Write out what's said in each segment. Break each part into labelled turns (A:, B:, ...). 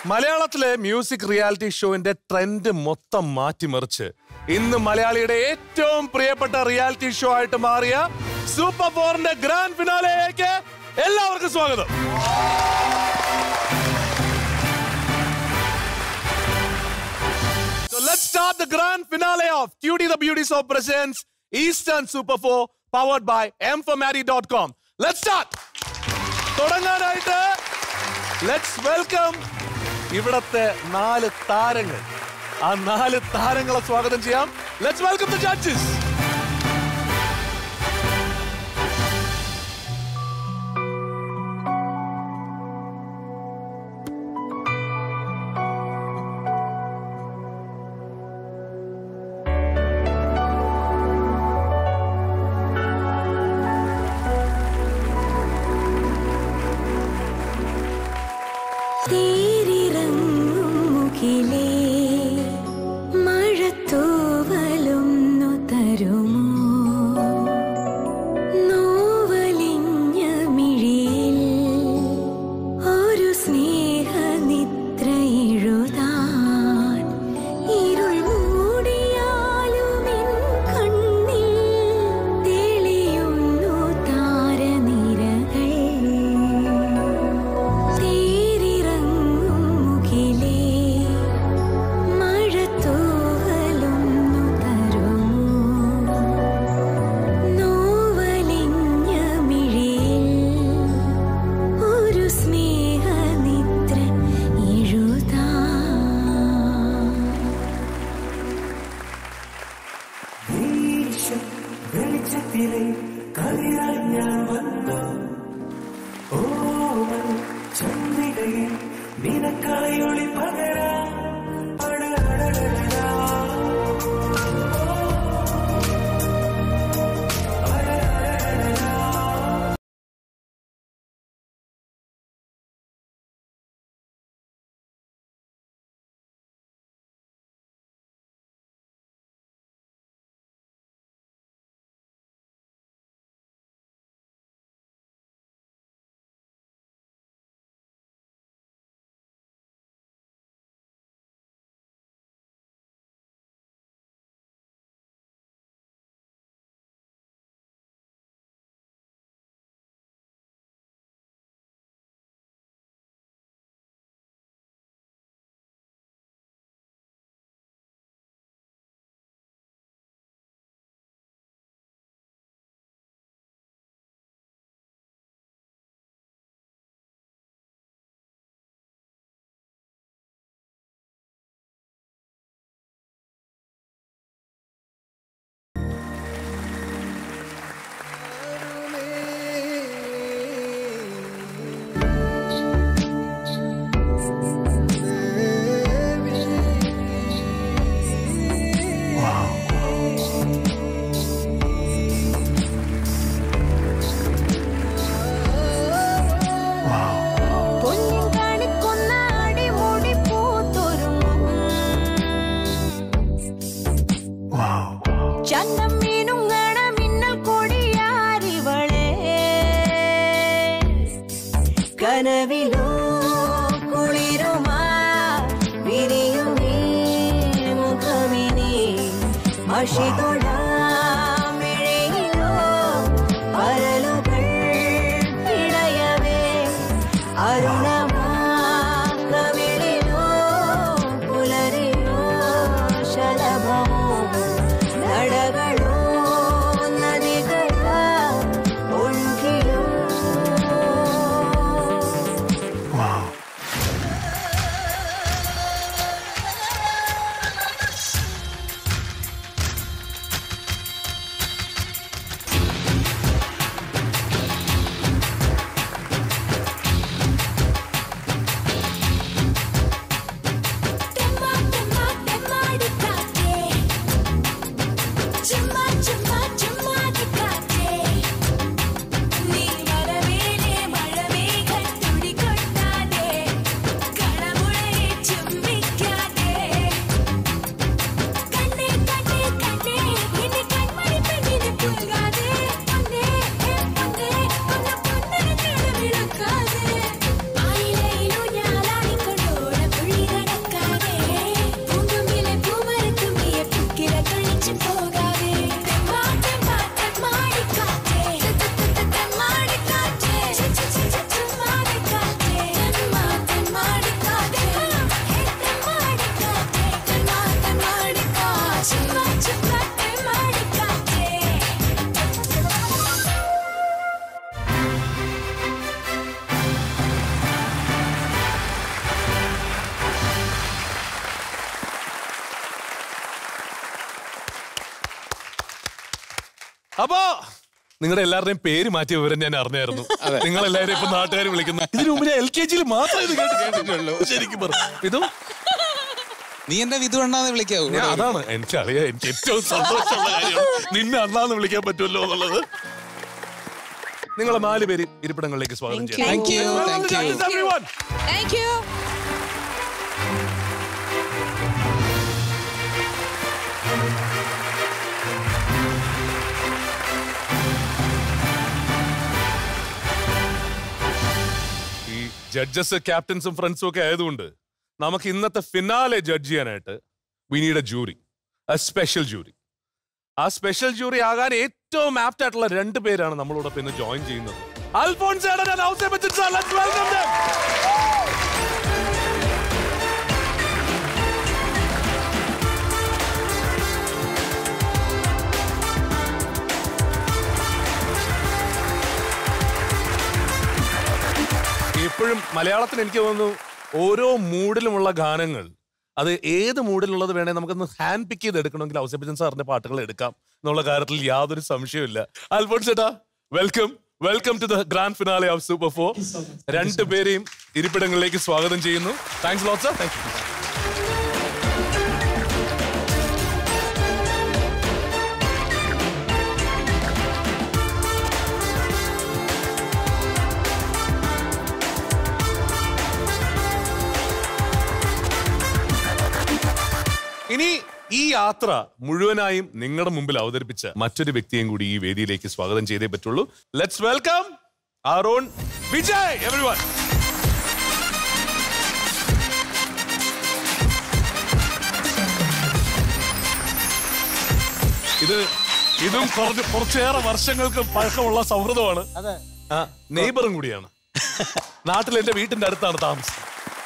A: മലയാളത്തിലെ music reality ഷോവിന്റെ trend മൊത്തം മാറ്റിമറിച്ച് ഇന്ന് മലയാളിയുടെ ഏറ്റവും പ്രിയപ്പെട്ട റിയാലിറ്റി ഷോ ആയിട്ട് മാറിയ സൂപ്പർ ഫോറിന്റെ ഗ്രാൻഡ് ഫിനാലയിലേക്ക് എല്ലാവർക്കും സ്വാഗതം So let's start the grand finale of Cutie the Beauty Soap presents Eastern Super 4 powered by mformatty.com. Let's start! തുടങ്ങാനായിട്ട് ലെറ്റ്സ് വെൽക്കം ഇവിടത്തെ നാല് താരങ്ങൾ ആ നാല് താരങ്ങളെ സ്വാഗതം ചെയ്യാം ലെറ്റ്സ് വെൽക്കം ദ ജഡ്ജസ്
B: തേരിറങ്ങും മുകിലേ മഴത്തൂവലൊന്നു തരുമോ നോവലിഞ്ഞ മിഴിയിൽ ഒരു സ്നേഹനിദ്ര എഴുതാൻ ഇരുൾ മൂടിയാലും എൻ കണ്ണിൽ തെളിയുന്നു താരനിരകൾ തേരിറങ്ങും മുകിലേ മഴത്തൂവലൊന്നു തരുമോ നോവലിഞ്ഞ മിഴിയിൽ ഒരു സ്നേഹനിദ്ര എഴുതാൻ
C: വീശും വെളിച്ചത്തിലെ കതിരായി ഞാൻ വന്നു ഓമൽ ചന്ദ്രികയിൽ നിനക്കായി ഒളി പകരാം അടടടടടാ.
B: പൊന്നിൻ കണിക്കൊന്ന അടിമുടി പൂത്തൊരുങ്ങും ചന്തം മീനുങ്ങണ മിന്നൽ കൊടിയാരിവളെ കനവിലോ കുളിരുമാ വിരിയും നീ മുഖമിനി മഷിതൊടാമിഴയിലോ പരലുകൾ ഇടയവേ അരുണമാ കവിളിലോ പുലരിലോ ശലഭമോ നടകളോ നദികളാ ഒഴുകിലോ
A: അപ്പോ നിങ്ങളുടെ എല്ലാവരുടെയും പേര് മാറ്റിയ വിവരം ഞാൻ അറിഞ്ഞായിരുന്നു നിങ്ങൾ എല്ലാവരും ഇപ്പൊ നാട്ടുകാർ വിളിക്കുന്ന ഇതിനു മുമ്പ് ഞാൻ എൽ കെ ജിയിൽ മാത്രമേ ഇത് കേട്ട് കേട്ടിട്ടുള്ളൂ ശരിക്കും പറഞ്ഞു ഇതും
D: നീ എന്നെ വിധു അണ്ണാന്ന് വിളിക്കാവൂ
A: ഞാൻ അതാണ് എനിക്ക് അറിയാം എനിക്ക് ഏറ്റവും സന്തോഷമുള്ള കാര്യം നിന്നെ അണ്ണാന്ന് വിളിക്കാൻ പറ്റുമല്ലോ എന്നുള്ളത് നിങ്ങളെ നാല് പേര് ഇരിപ്പിടങ്ങളിലേക്ക് സ്വാഗതം ചെയ്യാം
D: Thank you, thank you.
A: Everyone.
E: Thank you
A: ഈ ജഡ്ജസ് ക്യാപ്റ്റൻസും ഫ്രണ്ട്സും ഒക്കെ ആയതുകൊണ്ട് നമുക്ക് ഇന്നത്തെ ഫിനാലെ ജഡ്ജ് ചെയ്യാനായിട്ട് we need a jury a special jury ആ സ്പെഷ്യൽ ജൂറി ആകാൻ ഏറ്റവും ആപ്റ്റ് ആയിട്ടുള്ള രണ്ട് പേരാണ് നമ്മളോടൊപ്പം ഇന്ന് ജോയിൻ ചെയ്യുന്നത് Alphons ഏടൻ and ഔസേ Bachchan sir. Let's welcome them. ഇപ്പോഴും മലയാളത്തിൽ എനിക്ക് തോന്നുന്നു ഓരോ മൂഡിലുമുള്ള ഗാനങ്ങൾ അത് ഏത് മൂഡിലുള്ളത് വേണേ നമുക്കൊന്ന് ഹാൻഡ് പിക്ക് ചെയ്ത് എടുക്കണമെങ്കിൽ ഔസേബച്ചൻ സാറിന്റെ പാട്ടുകൾ എടുക്കാം എന്നുള്ള കാര്യത്തിൽ യാതൊരു സംശയമില്ല അൽഫോൺസ് ചേട്ടാ welcome welcome to the grand finale of super four രണ്ടുപേരെയും ഇരിപ്പിടങ്ങളിലേക്ക് സ്വാഗതം ചെയ്യുന്നു thanks lot sir thank you ഇനി ഈ യാത്ര മുഴുവനായും നിങ്ങളുടെ മുമ്പിൽ അവതരിപ്പിച്ച മറ്റൊരു വ്യക്തിയും കൂടി ഈ വേദിയിലേക്ക് സ്വാഗതം ചെയ്തേ പറ്റുള്ളൂ let's welcome our own Vijay everyone ഇത് ഇതും കുറച്ച് കുറച്ചേറെ വർഷങ്ങൾക്ക് പഴക്കമുള്ള സൗഹൃദമാണ് ആ നെയ്ബറും കൂടിയാണ് നാട്ടിൽ എന്റെ വീട്ടിന്റെ അടുത്താണ് താമസം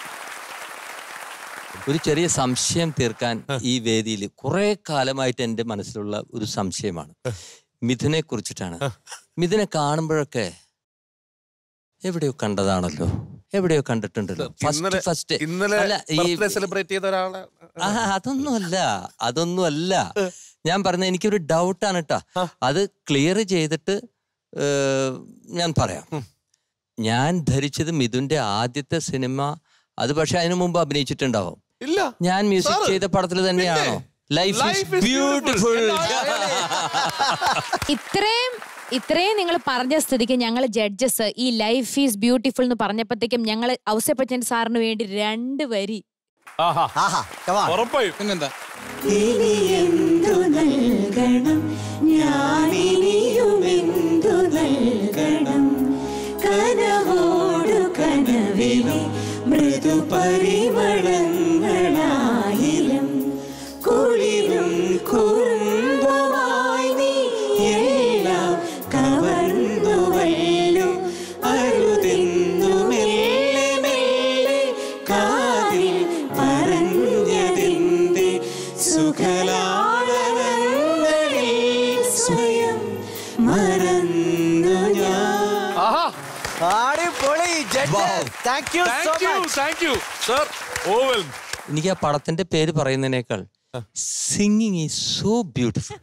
F: ഒരു ചെറിയ സംശയം തീർക്കാൻ ഈ വേദിയിൽ കുറെ കാലമായിട്ട് എൻ്റെ മനസ്സിലുള്ള ഒരു സംശയമാണ് മിഥുനെ കുറിച്ചിട്ടാണ് മിഥുനെ കാണുമ്പോഴൊക്കെ എവിടെയോ കണ്ടതാണല്ലോ എവിടെയോ കണ്ടിട്ടുണ്ടല്ലോ
A: ഇന്നലെ
F: ഫസ്റ്റ് ഫസ്റ്റ്
A: ഇന്നലെ
F: അല്ല ഈ
A: ബർത്ത്ഡേ സെലിബ്രേറ്റ് ചെയ്ത ഒരാളെ
F: ആ അതൊന്നുമല്ല അതൊന്നുമല്ല ഞാൻ പറഞ്ഞ എനിക്കൊരു ഡൗട്ടാണ് കേട്ടാ അത് ക്ലിയർ ചെയ്തിട്ട് ഏർ, ഞാൻ പറയാം ഞാൻ ധരിച്ചത് മിഥുന്റെ ആദ്യത്തെ സിനിമ അത് പക്ഷെ അതിനു മുമ്പ് അഭിനയിച്ചിട്ടുണ്ടാവും
A: ഇല്ല
F: ഞാൻ മ്യൂസിക്
A: Sir,
F: ചെയ്ത പടത്തിൽ തന്നെയാണോ life
A: Life
F: is
A: is beautiful.
F: Beautiful
E: ഇത്രയും ഇത്രയും നിങ്ങൾ പറഞ്ഞ സ്ഥിതിക്ക് ഞങ്ങൾ ജഡ്ജസ് ഈ ലൈഫ് ഈസ് ബ്യൂട്ടിഫുൾ എന്ന് പറഞ്ഞപ്പോഴത്തേക്കും ഞങ്ങൾ ഔസേപ്പച്ചൻ സാറിന് വേണ്ടി രണ്ട് വരി
A: ആഹാ
G: ആഹാ come on.
A: ഉറപ്പായും
D: പിന്നെന്താ
B: ഇനി എന്തു നൽകണം ഞാനിനിയുമെന്തു നൽകണം കനവോടു കനവിലെ മൃദു പരിമളങ്ങളായിരം കുളിരും കുറുമ്പുമായി നീ എല്ലാം കവർന്നുവല്ലോ അരുതെന്നു മെല്ലെ മെല്ലെ കാതിൽ പറഞ്ഞതിന്റെ സുഖലാളനങ്ങളിൽ സ്വയം മറന്നു ഞാൻ
A: ആഹാ
G: അടിപൊളി judge thank you so
A: thank you
G: much
A: thank you sir ഓവൽ
F: എനിക്ക് ആ പടത്തിന്റെ പേര് പറയുന്നതിനേക്കാൾ സിംഗിങ് ഈസ് സോ ബ്യൂട്ടിഫുൾ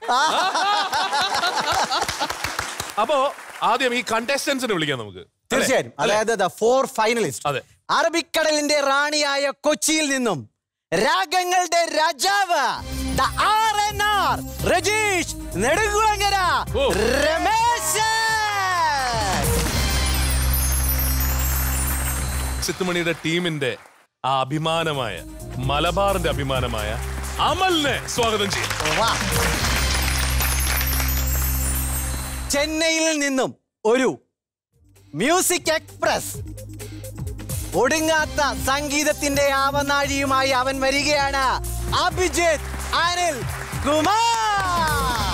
A: അപ്പോ ആദ്യം ഈ കണ്ടസ്റ്റൻസിനെ വിളിക്കാം നമുക്ക്
G: തീർച്ചയായും
A: അല്ലേ?
G: അതായത് ദ ഫോർ ഫൈനലിസ്റ്റ്
A: അതെ.
G: അറബിക്കടലിന്റെ റാണിയായ കൊച്ചിയിൽ നിന്നും രാഗങ്ങളുടെ രാജാവ് the R N R Rajeesh Nedumkulangara
A: ഓ.
G: രമേശ്
A: ചിത്തുമണിയുടെ ടീമിന്റെ ആ അഭിമാനമായ മലബാറിന്റെ അഭിമാനമായ അമലിനെ സ്വാഗതം ചെയ്യാം
G: വാ. ചെന്നൈയിൽ നിന്നും ഒരു മ്യൂസിക് എക്സ്പ്രസ് ഒടുങ്ങാത്ത സംഗീതത്തിന്റെ ആവനാഴിയുമായി അവൻ വരികയാണ് അഭിജിത്ത് അനിൽ കുമാർ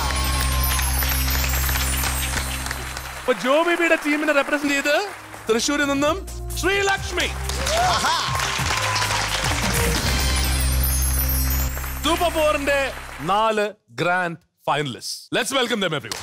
A: അപ്പൊ ജോബിബിയുടെ ടീമിനെ റെപ്രസെന്റ് ചെയ്ത് തൃശ്ശൂരിൽ നിന്നും ശ്രീലക്ഷ്മി സൂപ്പർ ഫോറിന്റെ നാല് grand finalist let's welcome them everyone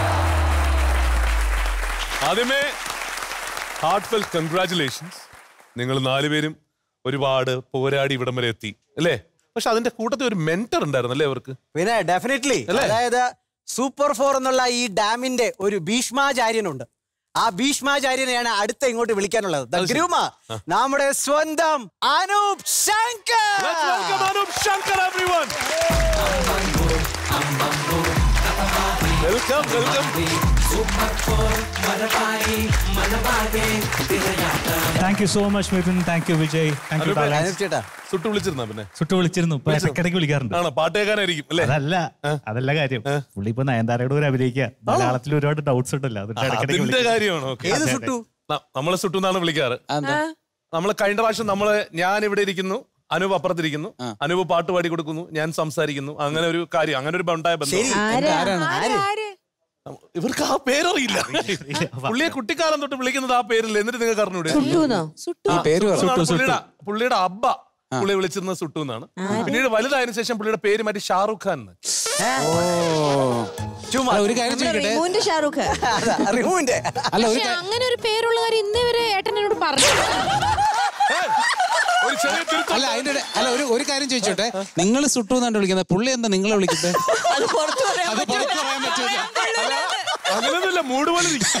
A: ആദ്യമേ ഹാർട്ട് ഫെൽ കൺഗ്രാറ്റുലേഷൻസ് നിങ്ങൾ നാലുപേരും ഒരുപാട് പോരാടി ഇവിടം വരെ എത്തി അല്ലേ പക്ഷെ അതിന്റെ കൂട്ടത്തിൽ ഒരു മെന്റർ ഉണ്ടായിരുന്നു അല്ലേ അവർക്ക്
G: പിന്നെ ഡെഫിനറ്റ്ലി
A: അല്ലേ?
G: അതായത് സൂപ്പർ ഫോർ എന്നുള്ള ഈ ഡാമിന്റെ ഒരു ഭീഷ്മാചാര്യനുണ്ട് ആ ഭീഷ്മാചാര്യനെയാണ് അടുത്ത ഇങ്ങോട്ട് വിളിക്കാനുള്ളത് ദ ഗ്രൂമ നമ്മുടെ സ്വന്തം Anoop Shankar
A: Let's welcome Anup Shankar, everyone. Welcome, welcome.
H: Thank you so much Mithun thank you Vijay thank you
A: അനുപേ,
G: അനൂപ് ചേട്ടാ
A: സുട്ടു വിളിച്ചിരുന്ന പിന്നെ
H: സുട്ടു വിളിച്ചിരുന്നു ഇപ്പൊ ഇടയ്ക്കിടയ്ക്ക് വിളിക്കാറുണ്ട്
A: ആണോ പാട്ട് കേൾക്കാനായിരിക്കും അല്ലേ
H: അതല്ല അതല്ല കാര്യം പുള്ളി ഇപ്പൊ നയൻതാരയുടെ കൂടെ അഭിനയിക്കുക മലയാളത്തിൽ ഒരുപാട് ഡൗട്ട്സ് ഉണ്ടല്ലോ അതിന്റെ ഇടയ്ക്കിടയ്ക്ക്
A: അതിന്റെ
H: വിളിക്കും.
A: കാര്യമാണോ ഓക്കെ
G: ഏത് സുട്ടു
A: നമ്മളെ സുട്ടു എന്നാണ് വിളിക്കാറ്
D: അതെന്താ?
A: നമ്മള് കഴിഞ്ഞ പ്രാവശ്യം നമ്മള് ഞാൻ ഇവിടെ ഇരിക്കുന്നു അനൂപ് അപ്പുറത്തിരിക്കുന്നു അനൂപ് പാട്ട് പാടി കൊടുക്കുന്നു ഞാൻ സംസാരിക്കുന്നു അങ്ങനെ ഒരു കാര്യം അങ്ങനെ ഒരു ഉണ്ടായ ബന്ധം
G: ശരി
E: ആര്?
A: ഇവർക്ക് ആ പേരറിയില്ല പുള്ളിയെ കുട്ടിക്കാലം തൊട്ട് വിളിക്കുന്നത് ആ പേരില്ല എന്നിട്ട് നിങ്ങൾക്ക് അറിഞ്ഞൂടെ
E: സുട്ടുന്നോ?
D: ഈ പേര് പറ
A: സുട്ടു എന്നാണ് പുള്ളിയുടെ പുള്ളിയുടെ അബ്ബ പുള്ളിയെ വിളിച്ചിരുന്നത് സുട്ടു എന്നാണ് പിന്നീട് വലുതായതിനു ശേഷം പുള്ളിയുടെ പേര് മാറ്റി ഷാറുഖ് ഖാൻ എന്ന്.
G: ചുമ്മാ
D: അല്ല, ഒരു കാര്യം ചോദിക്കട്ടെ
E: റിമുവിന്റെ ഷാറൂഖ്
G: അതാ, റിമുവിന്റെ
D: അല്ല ഒരു
E: പക്ഷെ
D: കാ-
E: അങ്ങനെ ഒരു പേരുള്ള കാര്യം ഇന്നേ വരെ ഏട്ടൻ എന്നോട് പറഞ്ഞു
A: ഏയ്, ഒരു ചെറിയ തിരുത്തം
D: അല്ല അതിന്റെ ഇടയിൽ- അല്ല ഒരു ഒരു കാര്യം ചോദിച്ചോട്ടെ നിങ്ങൾ സുട്ടു എന്നാണ് വിളിക്കുന്നത് പുള്ളി എന്താ നിങ്ങളെ വിളിക്കുന്നത്
G: അത് പുറത്തു പറയാൻ
D: അത് പുറത്ത് പറയാൻ പറ്റൂല
A: അങ്ങനെയൊന്നുമില്ല മൂട് പോലെ ഇരിക്കും.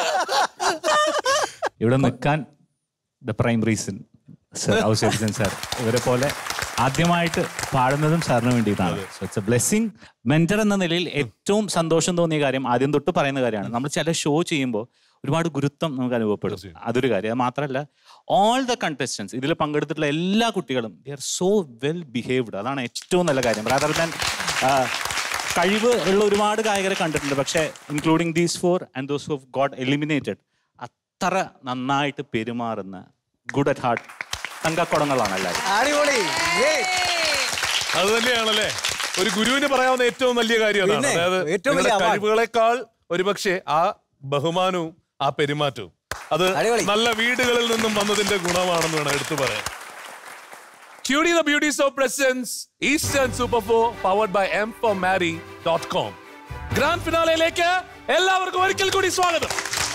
H: ഇവിടെ നിൽക്കാൻ the prime reason sir Ousephan sir ഇവരെ പോലെ ആദ്യമായിട്ട് പാടുന്നതും സാറിന് വേണ്ടിയിട്ടാണ് ഇറ്റ്സ് എ ബ്ലെസ്സിങ് മെന്റർ എന്ന നിലയിൽ ഏറ്റവും സന്തോഷം തോന്നിയ കാര്യം ആദ്യം തൊട്ട് പറയുന്ന കാര്യമാണ് നമ്മൾ ചില ഷോ ചെയ്യുമ്പോൾ ഒരുപാട് ഗുരുത്വം നമുക്ക് അനുഭവപ്പെടും അതൊരു കാര്യം അത് മാത്രമല്ല ഓൾ ദ കണ്ടസ്റ്റൻസ് ഇതിൽ പങ്കെടുത്തിട്ടുള്ള എല്ലാ കുട്ടികളും they are so well behaved അതാണ് ഏറ്റവും നല്ല കാര്യം റാദർ ദാൻ കഴിവ് ഉള്ള ഒരുപാട് ഗായകരെ കണ്ടിട്ടുണ്ട് പക്ഷേ including these four and those who got eliminated അത്ര നന്നായിട്ട് പെരുമാറുന്ന ഗുഡ് അറ്റ് ഹാർട്ട് തങ്കക്കുടങ്ങളാണ് എല്ലാവരും
G: അടിപൊളി Great.
A: അത് തന്നെയാണല്ലേ ഒരു ഗുരുവിന് പറയാവുന്ന ഏറ്റവും വലിയ കാര്യം അതാണ്
G: പിന്നെ,
A: അതായത്
G: ഏറ്റവും വലിയ
A: നിങ്ങളുടെ
G: award.
A: കഴിവുകളെക്കാൾ ഒരുപക്ഷെ ആ ബഹുമാനവും ആ പെരുമാറ്റവും അത്
G: അടിപൊളി.
A: നല്ല വീടുകളിൽ നിന്നും വന്നതിന്റെ ഗുണമാണെന്ന് വേണം എടുത്തു പറയാൻ Cutie the Beauty Soap presents Eastern Super 4 powered by m4mary.com. Grand ഫിനാലയിലേക്ക് എല്ലാവർക്കും ഒരിക്കൽ കൂടി സ്വാഗതം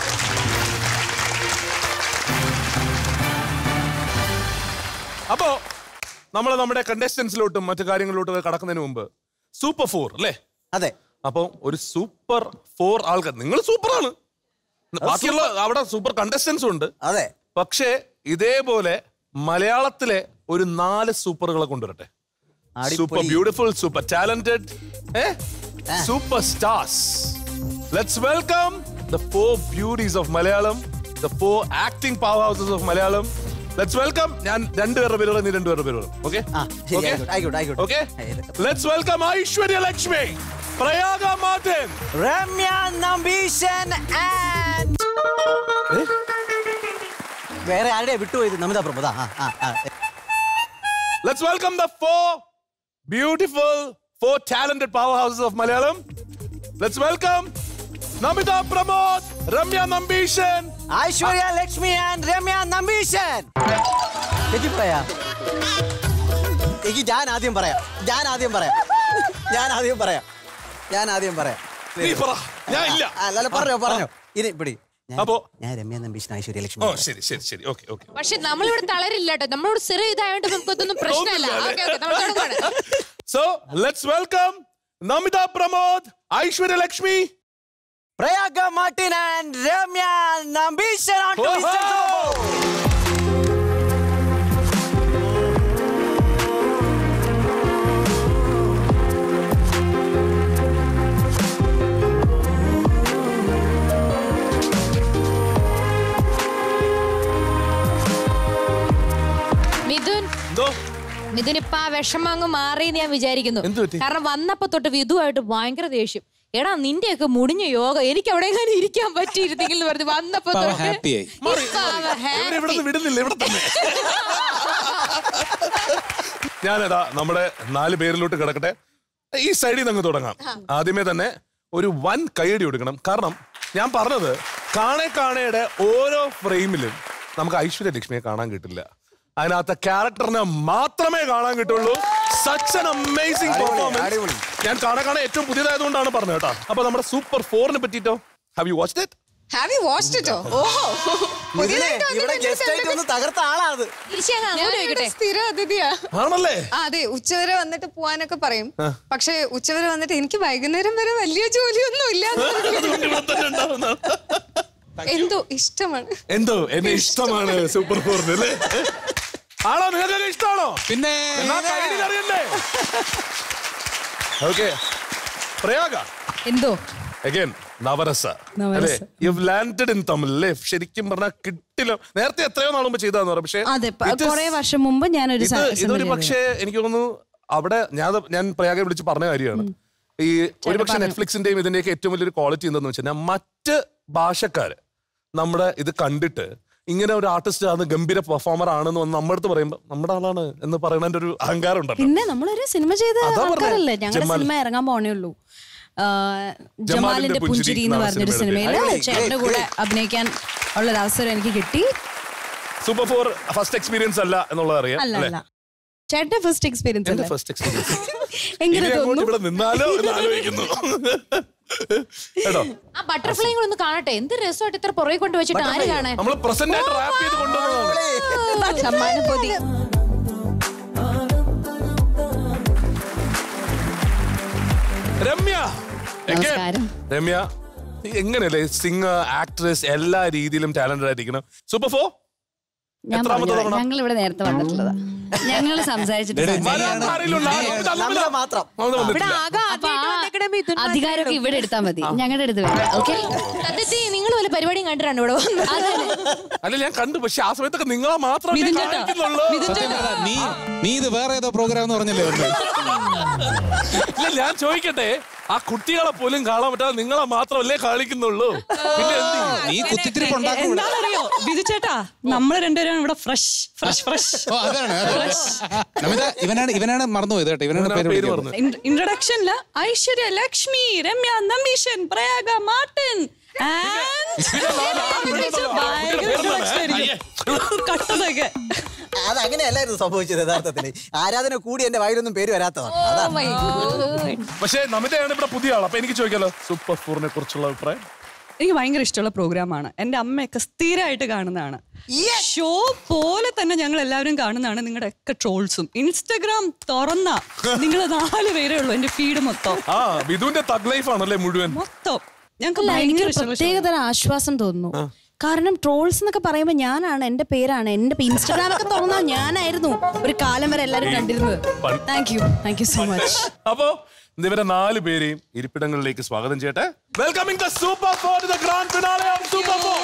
A: അപ്പോ നമ്മൾ നമ്മുടെ കണ്ടസ്റ്റൻസിലോട്ടും മറ്റു കാര്യങ്ങളിലോട്ടും ഒക്കെ കടക്കുന്നതിന് മുമ്പ് സൂപ്പർ ഫോർ അല്ലേ
G: അതെ
A: അപ്പൊ ഒരു സൂപ്പർ ഫോർ ആൾക്കാർ നിങ്ങൾ സൂപ്പറാണ് ബാക്കിയുള്ള അവിടെ സൂപ്പർ കണ്ടസ്റ്റൻസും ഉണ്ട്
G: അതെ
A: പക്ഷേ ഇതേപോലെ മലയാളത്തിലെ ഒരു നാല് സൂപ്പറുകളെ കൊണ്ടുവരട്ടെ
G: അടിപൊളി.
A: Super beautiful super talented super stars let's welcome the four beauties of Malayalam the four acting powerhouses of Malayalam let's welcome ഞാൻ രണ്ടുപേരുടെ പേര് നീ രണ്ടുപേരുടെ പേര്
G: ആ ശരി ആയിക്കോട്ടെ ആയിക്കോട്ടെ ആയിക്കോട്ടെ
A: ഓക്കെ
G: ഏ, ഇതൊക്കെ-
A: let's welcome Aishwarya Lakshmi Prayaga Martin
G: Ramya Nambeesan and വേറെ ആരുടെ വിട്ടുപോയത് നമിത പ്രഭുത ആ ആ ആ
A: Let's welcome the four beautiful, four talented powerhouses of Malayalam. Let's welcome Namita Pramod, Ramya Nambishan.
G: Aishwarya Lakshmi and Ramya Nambeesan തെറ്റിപ്പോയാ എനിക്ക് ഞാൻ ആദ്യം പറയാം ഞാൻ ആദ്യം പറയാം ഞാൻ ആദ്യം പറയാം ഞാൻ ആദ്യം പറയാം
A: നീ പറ ഞാൻ ഇല്ല
G: ആ, അല്ല പറഞ്ഞോ പറഞ്ഞോ ഇനി പിടി ഞാൻ-
A: അപ്പോ-
G: ഞാൻ രമ്യ നമ്പീശൻ ഐശ്വര്യ ലക്ഷ്മി
A: ഓ ശരി ശരി ശരി ഓക്കെ ഓക്കെ
E: പക്ഷെ നമ്മളിവിടെ തളരില്ല കേട്ടോ നമ്മളോട് സ്ഥിരം ഇതായോണ്ട് നമുക്കൊന്നും പ്രശ്നമല്ല ഓക്കെ ഓക്കെ നമ്മൾ തുടങ്ങുവാണ്
A: so let's welcome Namitha Pramod Aishwarya Lakshmi
G: Prayaga Martin and Ramya Nambeesan on to
A: ഓഹോ!
G: Eastern Soap.
E: മിഥുൻ
A: എന്തോ
E: മിഥുൻ ഇപ്പൊ ആ വിഷമം അങ്ങ് മാറി ഞാൻ വിചാരിക്കുന്നു
A: എന്ത് പറ്റി?
E: കാരണം വന്നപ്പോ തൊട്ട് വിധുവായിട്ട് ഭയങ്കര ദേഷ്യം എടാ നിന്റെയൊക്കെ മുടിഞ്ഞ യോഗ എനിക്ക് എവിടെയെങ്കിലും ഇരിക്കാൻ പറ്റിയിരുന്നെങ്കിൽ എന്ന് പറഞ്ഞ് വന്നപ്പോ
D: ഇപ്പൊ അവൻ
E: തൊട്ട്
D: happy ആയി.
E: ഇപ്പൊ അവൻ
A: ഇവരെ ഇവിടെ
E: happy.
A: നിന്ന് വിടുന്നില്ല ഇവിടെ തന്നെ ഞാനതാ നമ്മുടെ നാല് പേരിലോട്ട് കിടക്കട്ടെ ഈ സൈഡിൽ നിന്ന് അങ്ങ് തുടങ്ങാം ആദ്യമേ തന്നെ ഒരു വൻ കൈയടി കൊടുക്കണം കാരണം ഞാൻ പറഞ്ഞത് കാണെ കാണയുടെ ഓരോ ഫ്രെയിമിലും നമുക്ക് ഐശ്വര്യ ലക്ഷ്മിയെ കാണാൻ കിട്ടില്ല അതിനകത്തെ ക്യാരക്ടറിനെ മാത്രമേ കാണാൻ കിട്ടുള്ളൂ സച്ച് an അമേസിംഗ് പെർഫോമൻസ്
G: അടിപൊളി.
A: ഞാൻ കാണാൻ കാണാൻ ഏറ്റവും പുതിയതായതുകൊണ്ടാണ് പറഞ്ഞത് കേട്ടോ അപ്പൊ നമ്മുടെ സൂപ്പർ ഫോറിനെ പറ്റിട്ടോ have you watched it
I: have you watched ഇറ്റോ ഓഹോ
G: ഇതിനെ ഇവിടെ ഗസ്റ്റ് ആയിട്ട് ഒന്ന് തകർത്ത ആളാ അത്
I: ഞാനിവിടെ സ്ഥിരം അതിഥിയാ
A: ആണല്ലേ
I: ആ, അതെ ഉച്ചവരെ വന്നിട്ട് പോവാനൊക്കെ പറയും പക്ഷെ ഉച്ചവരെ വന്നിട്ട് എനിക്ക് വൈകുന്നേരം വരെ വലിയ ജോലിയൊന്നും ഇല്ല എന്തോ ഇഷ്ടമാണ്
A: എന്തോ എന്നെ ഇഷ്ടമാണ് സൂപ്പർ ഫോറിന് അല്ലേ ആണോ നിങ്ങൾക്കൊക്കെ ഇഷ്ടമാണോ
D: പിന്നെ
A: എന്നാ കയ്യിൽ അറിയണ്ടേ ഓക്കെ പ്രയാഗ
E: എന്തോ
A: അഗൈൻ നവരസ അല്ലേ യു ലാൻഡഡ് ഇൻ തമിഴ് അല്ലേ ശരിക്കും പറഞ്ഞാൽ കിട്ടില്ല നേരത്തെ എത്രയോ നാൾ മുമ്പ് ചെയ്താന്ന് പറയാം പക്ഷേ
B: അതെ പ-
A: it is-
B: കുറേ വർഷം മുമ്പ് ഞാനൊരു
A: ഇത്
B: സ-
A: ഇതൊരു
B: സിനിമ
A: പക്ഷേ എനിക്ക് തോന്നുന്നു അവിടെ ഞാൻ അത് ഞാൻ പ്രയാഗെ വിളിച്ച് പറഞ്ഞ കാര്യമാണ് ഈ ഒരു പക്ഷേ നെറ്റ്ഫ്ലിക്സിന്റെയും ഇതിന്റെയൊക്കെ ഏറ്റവും വലിയൊരു ക്വാളിറ്റി എന്താന്ന് വെച്ചാൽ മറ്റ് ഭാഷക്കാര് നമ്മുടെ ഇത് കണ്ടിട്ട് ഇങ്ങനെ ഒരു ആർട്ടിസ്റ്റ് ആണ് ഗംഭീര പെർഫോമർ ആണെന്ന് വന്ന് നമ്മുടെ അടുത്ത് പറയുമ്പോൾ നമ്മുടെ ആളാണ് എന്ന് പറയുന്നതിന്റെ ഒരു അഹങ്കാരം ഉണ്ടല്ലോ
B: പിന്നെ നമ്മളൊരു സിനിമ ചെയ്ത
A: അതാ പറഞ്ഞെ.
B: ആൾക്കാരല്ലേ ഞങ്ങളുടെ
A: ജമാൽ.
B: സിനിമ ഇറങ്ങാൻ പോണേ ഉള്ളൂ ആ, ജമാലിന്റെ പുഞ്ചിരി എന്ന് പറഞ്ഞൊരു സിനിമയില് ചേട്ടന്റെ കൂടെ അഭിനയിക്കാൻ ഉള്ള ഒരു അവസരം എനിക്ക് കിട്ടി
A: സൂപ്പർ ഫോർ ഫസ്റ്റ് എക്സ്പീരിയൻസ് അല്ല എന്നുള്ളത് അറിയാം
B: അല്ല
A: അല്ലേ
B: അല്ല ചേട്ടന്റെ ഫസ്റ്റ് എക്സ്പീരിയൻസ്
A: എന്റെ
B: അല്ലേ
A: ഫസ്റ്റ് എക്സ്പീരിയൻസ്
B: എങ്ങനെ
A: ഇനി അങ്ങോട്ട്
B: തോന്നുന്നു
A: ഇവിടെ നിന്നാലോ എന്ന് ആലോചിക്കുന്നു കേട്ടോ
E: ആ ബട്ടർഫ്ലൈ കൂടെ ഒന്ന് കാണട്ടെ എന്ത് രസമായിട്ട് ഇത്ര പുറകെ കൊണ്ട് വെച്ചിട്ട് ആര് കാണാൻ
A: നമ്മൾ പ്രസന്റ് ആയിട്ട് റാപ്പ് ചെയ്ത് കൊണ്ടുവന്നതാണ്
B: സമ്മാനപ്പൊതി
A: രമ്യ Again.
B: നമസ്കാരം.
A: രമ്യ നീ എങ്ങനെയല്ലേ സിംഗർ ആക്ട്രസ് എല്ലാ രീതിയിലും ടാലന്റഡ് ആയിരിക്കണം സൂപ്പർ ഫോർ
B: ഞാൻ
A: എത്രാമത്തെ
B: പറഞ്ഞു
A: തവണ?
B: ഞങ്ങൾ ഇവിടെ നേരത്തെ വന്നിട്ടുള്ളതാ ഞങ്ങൾ സംസാരിച്ചിട്ട്
A: മലയാളം ആരെങ്കിലും ഉണ്ടോ? ആ,
G: നമ്മളെ മാത്രം
A: അവന് വന്നിട്ടില്ല.
B: അപ്പൊ ആ അധികാരമൊക്കെ ഇവിടെ എടുത്താൽ മതി ഞങ്ങളുടെ അടുത്ത് വേണ്ട ഓക്കെ
E: സത്യത്തിൽ നിങ്ങൾ വല്ല പരിപാടിയും കണ്ടിട്ടാണ് ഇവിടെ വന്നത്
A: അല്ല ഞാൻ കണ്ടു പക്ഷെ ആ സമയത്തൊക്കെ നിങ്ങളെ മാത്രമേ
B: മിഥുൻ ചേട്ടാ.
A: കാണിക്കുന്നുള്ളൂ
D: സത്യം പറ, നീ നീ ഇത് വേറെ ഏതോ പ്രോഗ്രാം എന്ന് പറഞ്ഞല്ലേ വന്നത്
A: ഇല്ല ഞാൻ ചോദിക്കട്ടെ ആ കുട്ടികളെ പോലും കാണാൻ പറ്റാതെ നിങ്ങളെ മാത്രമല്ലേ കാണിക്കുന്നുള്ളൂ പിന്നെ എന്ത് ചെയ്യും?
D: നീ കുത്തിത്തിരിപ്പ് ഉണ്ടാക്കും ഇവിടെ.
J: എന്താണെന്നറിയോ ബിജു ചേട്ടാ നമ്മള് രണ്ടുപേരും ഇവിടെ ഫ്രഷ് ഫ്രഷ് ഫ്രഷ്
D: ഓ, അതാണ് അതാണ്. നമിത ഇവനാണ് ഇവനാണ് മറന്നുപോയത് കേട്ടോ ഇവനാണ്
A: ഇവനാ
D: പേര്
A: പേര്
D: വിളിക്കുന്നത്.
A: പറഞ്ഞു
J: ഇൻട്രൊഡക്ഷനില് ഐശ്വര്യ ലക്ഷ്മി രമ്യ നമ്പീശൻ പ്രയാഗ മാർട്ടിൻ കട്ടതൊക്കെ
G: അത് അങ്ങനെയല്ലായിരുന്നു സംഭവിച്ചത് യഥാർത്ഥത്തിൽ ആരാധന കൂടി എന്റെ വായിലൊന്നും പേര് വരാത്തതാണ് അതാണ്
A: പക്ഷേ നമിതയാണ് ഇവിടെ പുതിയ ആൾ അപ്പൊ എനിക്ക് ചോദിക്കാലോ സൂപ്പർ ഫോറിനെ കുറിച്ചുള്ള അഭിപ്രായം
J: എനിക്ക് ഭയങ്കര ഇഷ്ടമുള്ള പ്രോഗ്രാമാണ് എന്റെ അമ്മയൊക്കെ സ്ഥിരമായിട്ട് കാണുന്നതാണ് ഷോ പോലെ തന്നെ ഞങ്ങൾ എല്ലാവരും കാണുന്നതാണ് നിങ്ങളുടെ ഒക്കെ ട്രോൾസും ഇൻസ്റ്റഗ്രാം തുറന്ന നിങ്ങൾ നാല് പേരേ ഉള്ളൂ എന്റെ ഫീഡ് മൊത്തം
A: ആ വിധുവിന്റെ തഗ് ലൈഫ് ആണല്ലേ മുഴുവൻ
J: മൊത്തം ഞങ്ങൾക്ക്
B: അല്ല എനിക്ക്
J: ഭയങ്കര ഇഷ്ടമുള്ള show.
B: പ്രത്യേകതരം ആശ്വാസം തോന്നുന്നു കാരണം ട്രോൾസ് എന്നൊക്കെ പറയുമ്പോ ഞാനാണ് എന്റെ പേരാണ് എന്റെ ഇൻസ്റ്റാഗ്രാം ഒക്കെ തുറന്നാ ഞാനായിരുന്നു ഒരു കാലം വരെ എല്ലാരും കണ്ടിരുന്നത്
A: പൺ-
B: thank you thank you so much
A: അപ്പോ ഇവരെ നാല് പേരെയും ഇരിപ്പിടങ്ങളിലേക്ക് സ്വാഗതം ചെയ്യട്ടെ welcoming the super four the grand finale of super four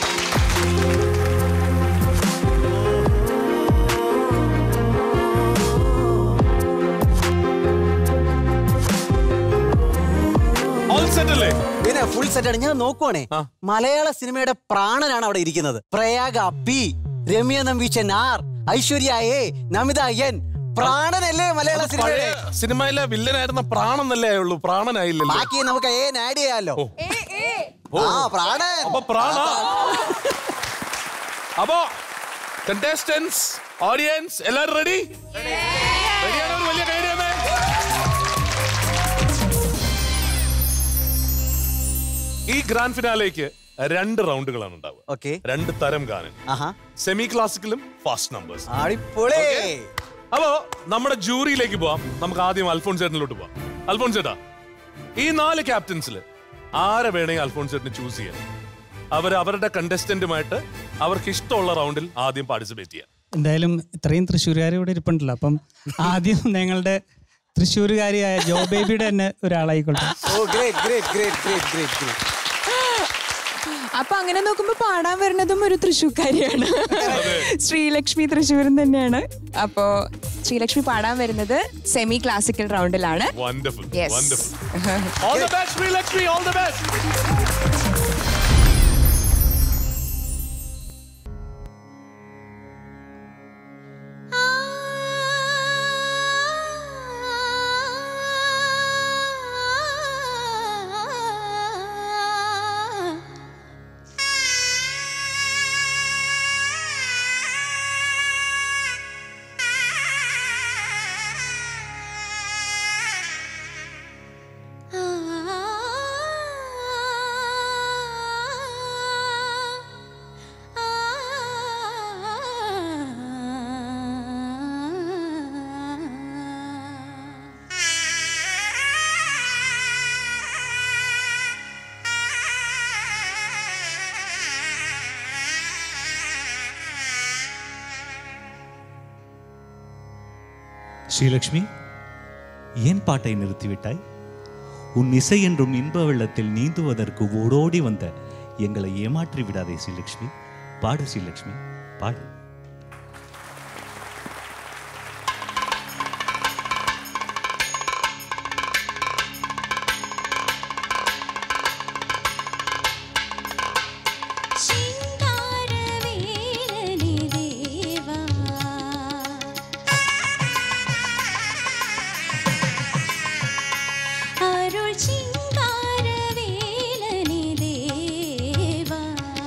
A: all set അല്ലേ
G: പിന്നെ ഫുൾ സെറ്റാണ് ഞാൻ നോക്കുവാണേ മലയാള സിനിമയുടെ പ്രാണനാണ് അവിടെ ഇരിക്കുന്നത് Prayaga P Ramya Nambeesan R Aishwarya A Namitha N പ്രാണനല്ലേ മലയാള സിനിമയുടെ
A: പഴയ സിനിമയിലെ വില്ലനായിരുന്ന പ്രാണെന്നല്ലേ ഉള്ളൂ പ്രാണനായില്ലല്ലോ
G: ബാക്കി നമുക്ക് ഏ ആഡ് ചെയ്യാലോ ആ പ്രാണൻ
A: അപ്പൊ പ്രാണ അപ്പോ കണ്ടസ്റ്റൻസ് ഓഡിയൻസ് എല്ലാരും റെഡി റെഡിയാണ് ഒരു വലിയ കൈഡിയമേ ഈ ഗ്രാൻഡ് ഫിനാലേക്ക് രണ്ട് റൗണ്ടുകളാണ് ഉണ്ടാവുക
G: ഓക്കെ
A: രണ്ട് തരം ഗാനം
G: ആഹാ
A: സെമി ക്ലാസിക്കലും ഫാസ്റ്റ് നമ്പേഴ്സ്
G: ആടിപ്പൊളേ
A: അപ്പോ നമ്മുടെ ജൂറിയിലേക്ക് പോവാം നമുക്ക് ആദ്യം അൽഫോൺസ് ചേട്ടനിലോട്ട് പോവാം അൽഫോൺസ് ചേട്ടാ ഈ നാല് ക്യാപ്റ്റൻസിൽ ആരെ വേണമെങ്കിൽ അൽഫോൺസ് ചേട്ടന് ചൂസ് ചെയ്യാം അവർ അവരുടെ കണ്ടസ്റ്റന്റുമായിട്ട് അവർക്ക് ഇഷ്ടമുള്ള റൗണ്ടിൽ ആദ്യം പാർട്ടിസിപ്പേറ്റ് ചെയ്യാം
K: എന്തായാലും ഇത്രയും തൃശ്ശൂരുകാർ ഇവിടെ ഇരിപ്പുണ്ടല്ലോ അപ്പം ആദ്യം ഞങ്ങളുടെ തൃശ്ശൂരുകാരിയായ ജോ ബേബിയുടെ തന്നെ ഒരാളായിക്കോട്ടെ
G: ഓ great great great great great great
L: അപ്പൊ അങ്ങനെ നോക്കുമ്പോ പാടാൻ വരുന്നതും ഒരു തൃശ്ശൂർക്കാരിയാണ് ശ്രീലക്ഷ്മി തൃശ്ശൂരും തന്നെയാണ് അപ്പോ ശ്രീലക്ഷ്മി പാടാൻ വരുന്നത് സെമി ക്ലാസിക്കൽ റൗണ്ടിലാണ്
A: wonderful
L: Yes.
A: Wonderful all the best Sreelakshmi all the best
M: ആ
H: ஸ்ரீலக்ஷ்மி ஏன் பாட்டை நிறுத்திவிட்டாய் உன் இசை என்றும் இன்ப வெள்ளத்தில் நீந்துவதற்கு ஓடோடி வந்த எங்களை ஏமாற்றி விடாதே ஸ்ரீலக்ஷ்மி பாடு ஸ்ரீலக்ஷ்மி பாடு
M: ശിങ്കാരവേലനെ ദേവാ അരുൾ ശിങ്കാരവേലനെ ദേവാ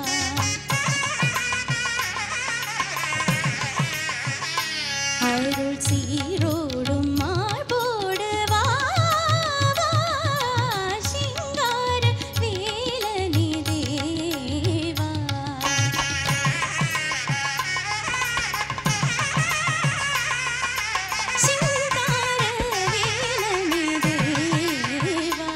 M: അരുൾ സീരോടും മാർബോട് വാ വാ ശിങ്കാരവേലനെ ദേവാ ശിങ്കാരവേലനെ ദേവാ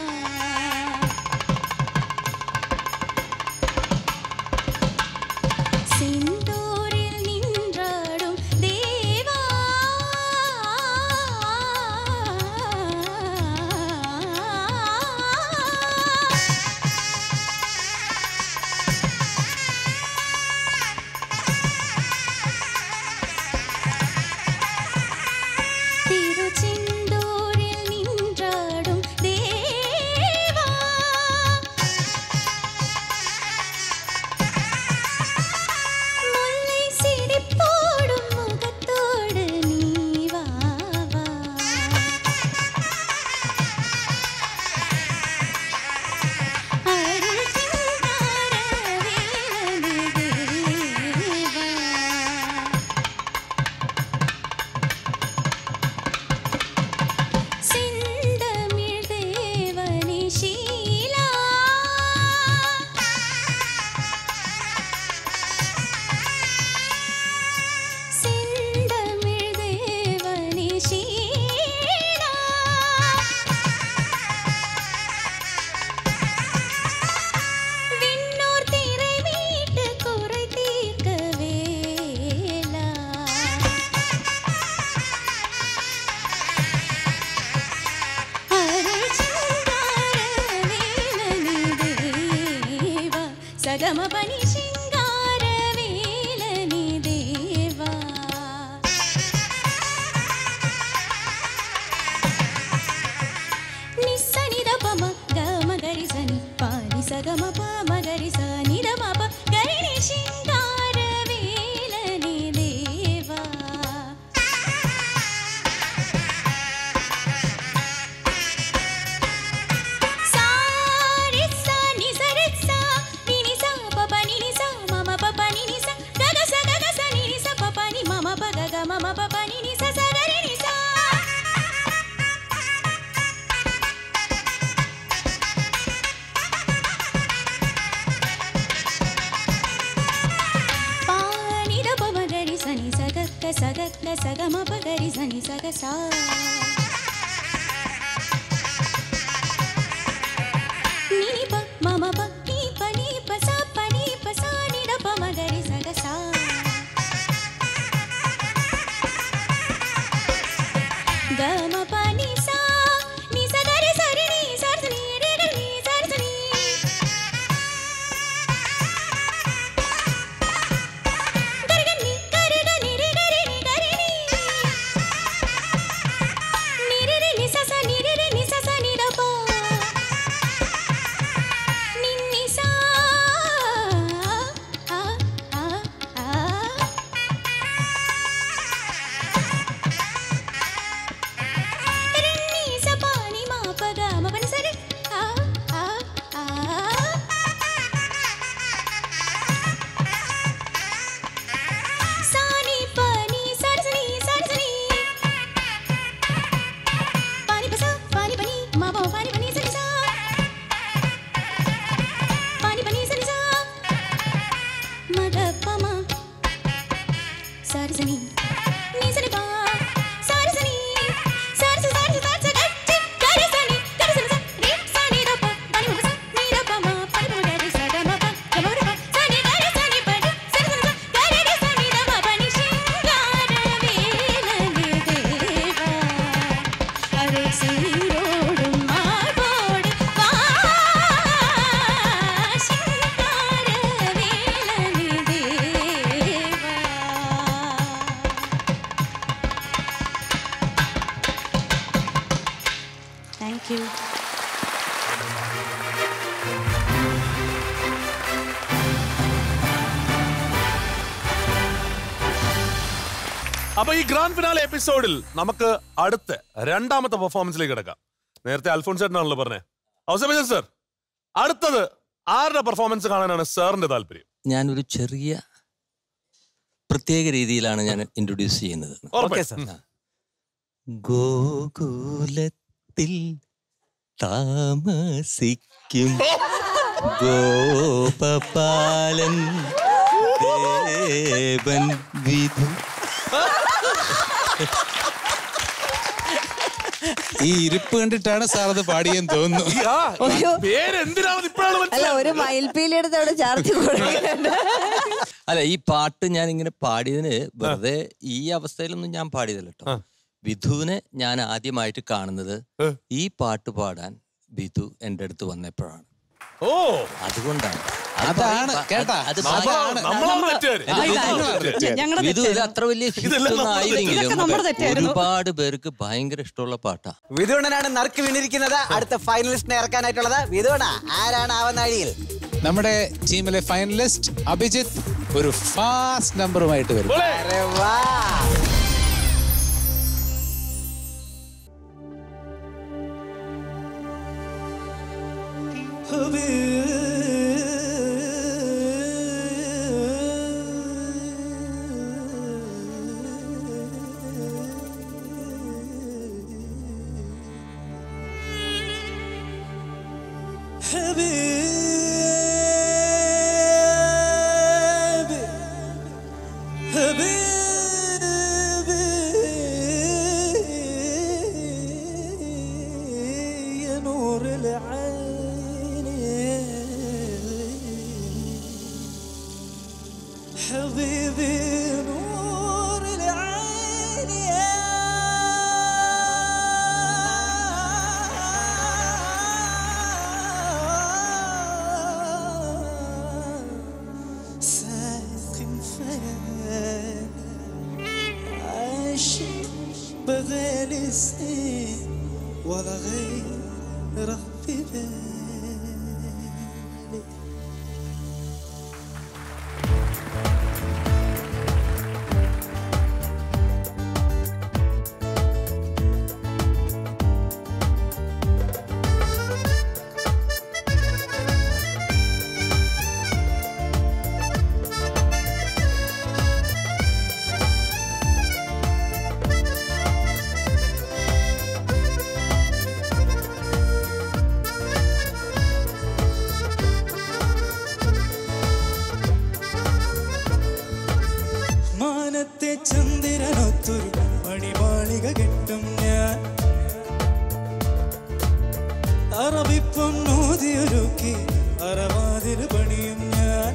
M: സിന്ദൂരിൽ നിன்றாടും ദേവാ തിരുചെന്തൂരിൽ നിன்றாടും ദേവാ മുല്ലൈ സിരിപ്പോടും മുഖത്തോട് നീ വാ വാ. അരുൾ ചിങ്കാരവേലനെ ദേവാ. സിന്തമിഴ് ദേവനെ ശീലാ സിന്തമിഴ് ദേവനെ ശീലാ വിണ്ണോർ തിரை വീട്ട് കുறை തീർக்க വേലാ അരുൾ ശിങ്കാരവേലനെ ദേവാ സഗമ പനി ശിങ്കാരവേലനെ ദേവാ నిస్సనిద పమ గమ గరి సని పాని సగమ పమ గరి సని దమ ప గరి ని శింగార వేలని దేవా సారి సా ని సరి సా ని ని సా ప ప ని ని సా మమ ప ప ని ని సా గగ స గగ స ని ని స ప ప ని మమ ప గ గ మమ ప ప ని ని స స గ రి ని సా పానిద పమగరి సని సగక్క సగక్క సగమ పగరి సని సగ సా నిని ప మమ ప ని ప ని ప స ప ని ప స ని ద పమగరి సగ సా గమ ప ని సా ని స గరి సరి ని సర్ ని రే గ ని సర్ ని గరిగని గరిగని రి గరి ని గరి ని నిరి రి ని స స నిరి రి ని స స ని ద ప నిన్ని సా ఆ ఆ ఆ రిన్
E: താങ്ക് യു
A: അപ്പൊ ഈ ഗ്രാൻഡ് ഫിനാലെ എപ്പിസോഡിൽ നമുക്ക് അടുത്ത രണ്ടാമത്തെ പെർഫോമൻസിലേക്ക് കിടക്കാം നേരത്തെ അൽഫോൺസ് ചേട്ടനാണല്ലോ പറഞ്ഞേ ഔസേബ് സർ അടുത്തത് ആരുടെ പെർഫോമൻസ് കാണാനാണ് സാറിന്റെ താല്പര്യം
F: ഞാനൊരു ചെറിയ പ്രത്യേക രീതിയിലാണ് ഞാൻ ഇൻട്രൊഡ്യൂസ് ചെയ്യുന്നത്
A: ഓക്കെ സർ
F: ഗോകുലത്തിൽ താമസിക്കും ഗോപപാലൻ ദേവൻ വിധു
D: ഈ ഇരിപ്പ് കണ്ടിട്ടാണ് സാർ അത് പാടിയെന്ന് തോന്നുന്നു
A: പേരെന്തിനാണ് ഇപ്പോഴാണ്
B: അല്ല ഒരു മയിൽപ്പീലി എടുത്ത് അവിടെ ചാർത്തി കൊടുക്കുന്നുണ്ട്
F: അല്ല ഈ പാട്ട് ഞാൻ ഇങ്ങനെ പാടിയതിന് വെറുതെ ഈ അവസ്ഥയിലൊന്നും ഞാൻ പാടിയതല്ല കേട്ടോ വിധുവിനെ ഞാൻ ആദ്യമായിട്ട് കാണുന്നത് ഈ പാട്ട് പാടാൻ വിധു എൻ്റെ അടുത്ത് വന്നപ്പോഴാണ്
A: ഓ
F: അതുകൊണ്ടാണ്
D: അതാണ് കേട്ടാ
F: അത്
D: നമ്മളാണ്-
A: നമ്മളാണ് തെറ്റുകാര്.
F: അല്ല, വിധു-
J: ഞങ്ങളുടെ
F: വിധു ഇത്
J: തെറ്റായിരുന്നു.
F: അത്ര വലിയ hit
A: ഇതെല്ലാം
F: ഒന്നും
A: നമ്മുടെ
F: ആയില്ലെങ്കിലും
J: ഇതൊക്കെ നമ്മുടെ തെറ്റായിരുന്നു.
F: ഒരുപാട് പേർക്ക് ഭയങ്കര ഇഷ്ടമുള്ള പാട്ടാ
G: വിധുവണ്ണനാണ് നറുക്ക് വീണിരിക്കുന്നത് അടുത്ത ഫൈനലിസ്റ്റിനെ ഇറക്കാനായിട്ടുള്ളത് വിധുവണ്ണ ആരാണ് ആവനാഴിയിൽ
D: നമ്മുടെ ടീമിലെ ഫൈനലിസ്റ്റ് അഭിജിത്ത് ഒരു ഫാസ്റ്റ് നമ്പറുമായിട്ട് വരും
A: പോലെ.
G: അരെ വാ
C: يا نور العين حبيبي نور العين ساكن فين عايشين بغالي سنين ولا غير في بالي മാനത്തെ ചന്ദ്രനൊത്തൊരു മണിമാളിക കെട്ടും ഞാൻ അറബിപ്പൊന്നൂതിയൊരുക്കി അറവാതിൽ പണിയും ഞാൻ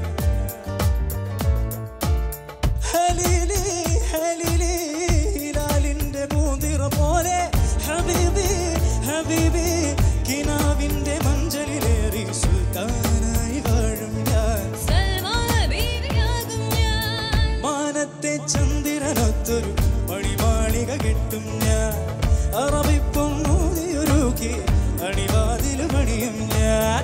C: ഹലീലി ഹലീലി ഹിലാലിന്റെ മൂതിറ പോലെ ഹബീബി ഹബീബി കിനാവിന്റെ മഞ്ചലിലേറി സുൽത്താനായി വാഴും ഞാൻ മാനത്തെ ചന്ദ്രനൊത്തൊരു മണിമാളിക കെട്ടും ഞാൻ അറബിപ്പൊന്നൂതിയൊരുക്കി അണിവാതിൽ പണിയും ഞാൻ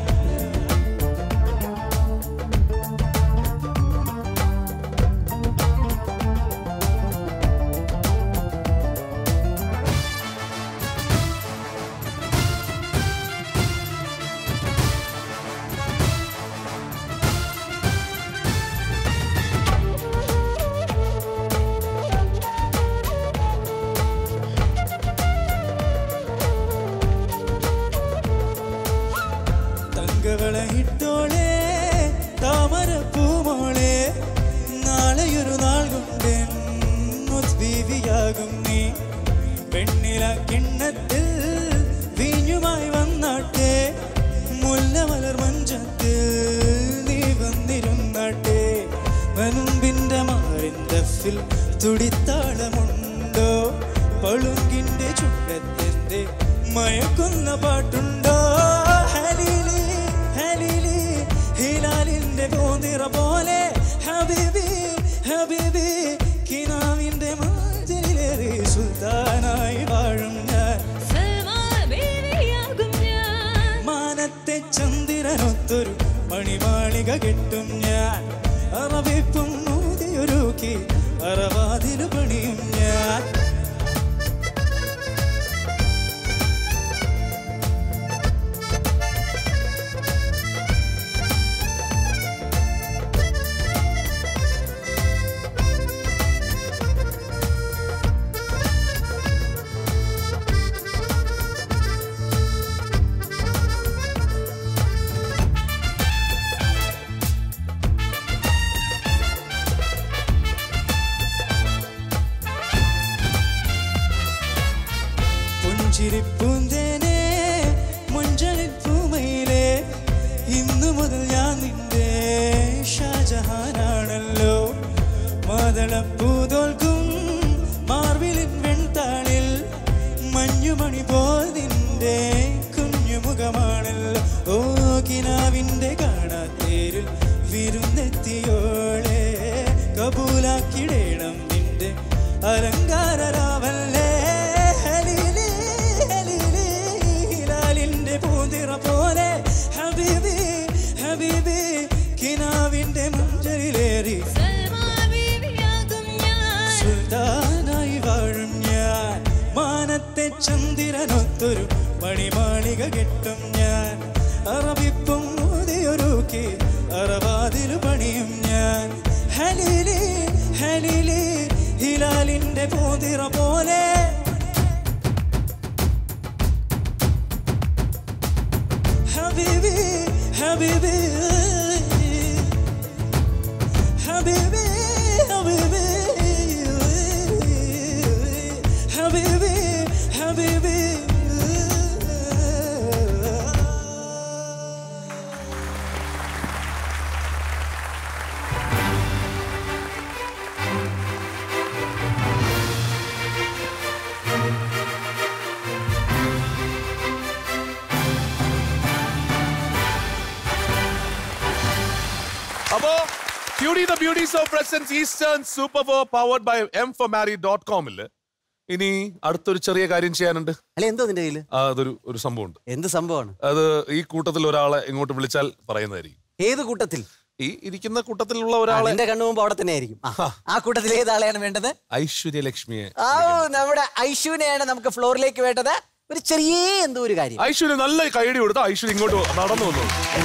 C: തങ്കവള ഇട്ടോളെ താമര പൂമോളെ നാളെയൊരു നാൾ കൊണ്ട് ബീവിയാകും നീ പെണ്ണില കിണ്ണത്തിൽ വീഞ്ഞുമായി വന്നാട്ടെ മുല്ലമലർ മഞ്ചത്തിൽ നീ വന്നിരുന്നാട്ടെ വനുമ്പിന്റെ മാറിന്തഫിൽ തുടിത്താളമുണ്ടോ പളുങ്കിന്റെ ചുണ്ടത്തിന്റെ മയക്കുന്ന പാട്ടുണ്ടോ ഹലീലി ഹലീലി ഹിലാലിന്റെ പോതിറ പോലെ ഹബീബി ഹബീബി കിനാവിന്റെ മാതിരിലേറി സുൽത്താനായി വാഴും ഞാൻ മണിമാളിക കെട്ടും ഞാൻ അറവിപ്പും മൂതിയൊരുക്കി അറവാതിൽ പണിയും ഞാൻ പുഞ്ചിരിപ്പൂന്തേനെ മുഞ്ചലിൽ പൂമയിലെ ഇന്നു മുതൽ ഞാൻ നിന്റെ ഷാജഹാനാണല്ലോ മാതളപ്പൂതോൽക്കും മാർവിലിൻ വെൺതാളിൽ മഞ്ഞുമണി പോൽ നിന്റെ കുഞ്ഞുമുഖമാണല്ലോ ഓ കിനാവിന്റെ കാണാത്തേരിൽ വിരുന്നെത്തിയോളെ കബൂലാക്കിടേണം നിന്റെ അലങ്കാരരാവല്ലേ ഹലീലി, ഹലീലി, ഹിലാലിന്റെ പൂതിറ പോലെ ഹബീബി ഹബീബി കിനാവിന്റെ മഞ്ചലിലേറി സുൽത്താനായി വാഴും ഞാൻ മാനത്തെ ചന്ദ്രനൊത്തൊരു മണിമാളിക കെട്ടും ഞാൻ അറബിപ്പും ഊതിയൊരുക്കി അറവാതിൽ പണിയും ഞാൻ ഹലീലി ഹലീലി ഹിലാലിന്റെ പൂതിറ പോലെ ഹബീബി ഹബീബി ഹബീബി ഹബീബി ഹബീബി ഹബീബി
A: അപ്പോ QD the beauties of presents Eastern super four powered by M four Mary dot കോമില് ഇനി അടുത്തൊരു ചെറിയ കാര്യം ചെയ്യാനുണ്ട്
G: അല്ലെ എന്തോ നിന്റെ കയ്യില്
A: ആ, അതൊരു ഒരു സംഭവമുണ്ട്
G: എന്ത് സംഭവമാണ്
A: അത് ഈ കൂട്ടത്തിൽ ഒരാളെ ഇങ്ങോട്ട് വിളിച്ചാൽ പറയുന്നതായിരിക്കും
G: ഏത് കൂട്ടത്തിൽ
A: ഈ ഇരിക്കുന്ന കൂട്ടത്തിലുള്ള ഒരാളെ
G: എന്റെ കണ്ണു മുമ്പ് അവിടെ തന്നെ ആയിരിക്കും ആ, ആ കൂട്ടത്തിൽ ഏതാളെയാണ് വേണ്ടത്
A: ഐശ്വര്യ ലക്ഷ്മിയെ
G: ആ നമ്മുടെ ഐശുവിനെയാണ് നമുക്ക് ഫ്ലോറിലേക്ക് വേണ്ടത് ഒരു ചെറിയ എന്തോ ഒരു കാര്യം
A: ഐശ്വര്യ നല്ല കൈഡി കൊടുത്ത ഐശ്വര്യ ഇങ്ങോട്ട് നടന്നു വന്നു